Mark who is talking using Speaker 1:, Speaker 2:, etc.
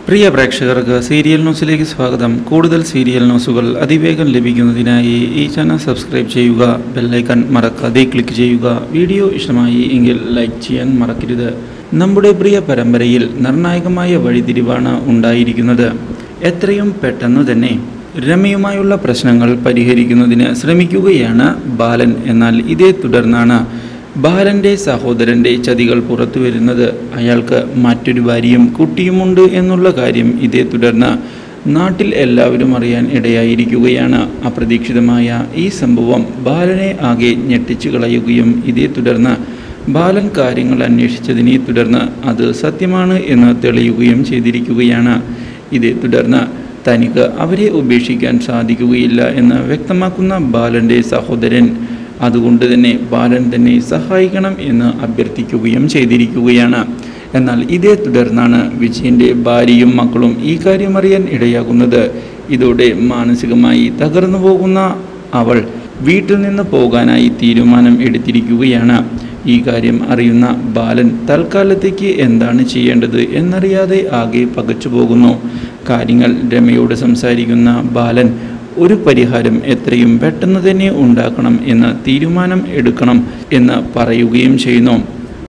Speaker 1: പ്രിയ പ്രേക്ഷകർക്ക് സീരിയൽ ന്യൂസിലേക്ക് സ്വാഗതം കൂടുതൽ സീരിയൽ ന്യൂസുകൾ അതിവേഗം ലഭിക്കുന്നതിനായി ഈ ചാനൽ സബ്സ്ക്രൈബ് ചെയ്യുക ബെല്ലൈക്കൺ മറക്കാതെ ക്ലിക്ക് ചെയ്യുക വീഡിയോ ഇഷ്ടമായി എങ്കിൽ ലൈക്ക് ചെയ്യാൻ മറക്കരുത് നമ്മുടെ പ്രിയ പരമ്പരയിൽ നിർണായകമായ വഴിതിരിവാണ് ഉണ്ടായിരിക്കുന്നത് എത്രയും പെട്ടെന്ന് തന്നെ രമയുമായുള്ള പ്രശ്നങ്ങൾ പരിഹരിക്കുന്നതിന് ശ്രമിക്കുകയാണ് ബാലൻ എന്നാൽ ഇതേ തുടർന്നാണ് ബാലന്റെ സഹോദരന്റെ ചതികൾ പുറത്തു വരുന്നത് അയാൾക്ക് മറ്റൊരു ഭാര്യയും കുട്ടിയുമുണ്ട് എന്നുള്ള കാര്യം ഇതേ തുടർന്ന് നാട്ടിൽ എല്ലാവരും അറിയാൻ ഇടയായിരിക്കുകയാണ് അപ്രതീക്ഷിതമായ ഈ സംഭവം ബാലനെ ആകെ ഞെട്ടിച്ചു കളയുകയും ഇതേ തുടർന്ന് ബാലൻ കാര്യങ്ങൾ അന്വേഷിച്ചതിനെ തുടർന്ന് അത് സത്യമാണ് എന്ന് തെളിയുകയും ചെയ്തിരിക്കുകയാണ് ഇതേ തുടർന്ന് തനിക്ക് അവരെ ഉപേക്ഷിക്കാൻ സാധിക്കുകയില്ല എന്ന് വ്യക്തമാക്കുന്ന ബാലന്റെ സഹോദരൻ അതുകൊണ്ട് തന്നെ ബാലൻ തന്നെ സഹായിക്കണം എന്ന് അഭ്യർത്ഥിക്കുകയും ചെയ്തിരിക്കുകയാണ് എന്നാൽ ഇതേ തുടർന്നാണ് വിജയൻ്റെ ഭാര്യയും മക്കളും ഈ കാര്യം അറിയാൻ ഇടയാകുന്നത് ഇതോടെ മാനസികമായി തകർന്നു പോകുന്ന അവൾ വീട്ടിൽ നിന്ന് പോകാനായി തീരുമാനം എടുത്തിരിക്കുകയാണ് ഈ കാര്യം അറിയുന്ന ബാലൻ തൽക്കാലത്തേക്ക് എന്താണ് ചെയ്യേണ്ടത് എന്നറിയാതെ ആകെ പകച്ചു പോകുന്നു കാര്യങ്ങൾ രമയോട് സംസാരിക്കുന്ന ബാലൻ ഒരു പരിഹാരം എത്രയും പെട്ടെന്ന് തന്നെ ഉണ്ടാക്കണം എന്ന് തീരുമാനം എടുക്കണം എന്ന് പറയുകയും ചെയ്യുന്നു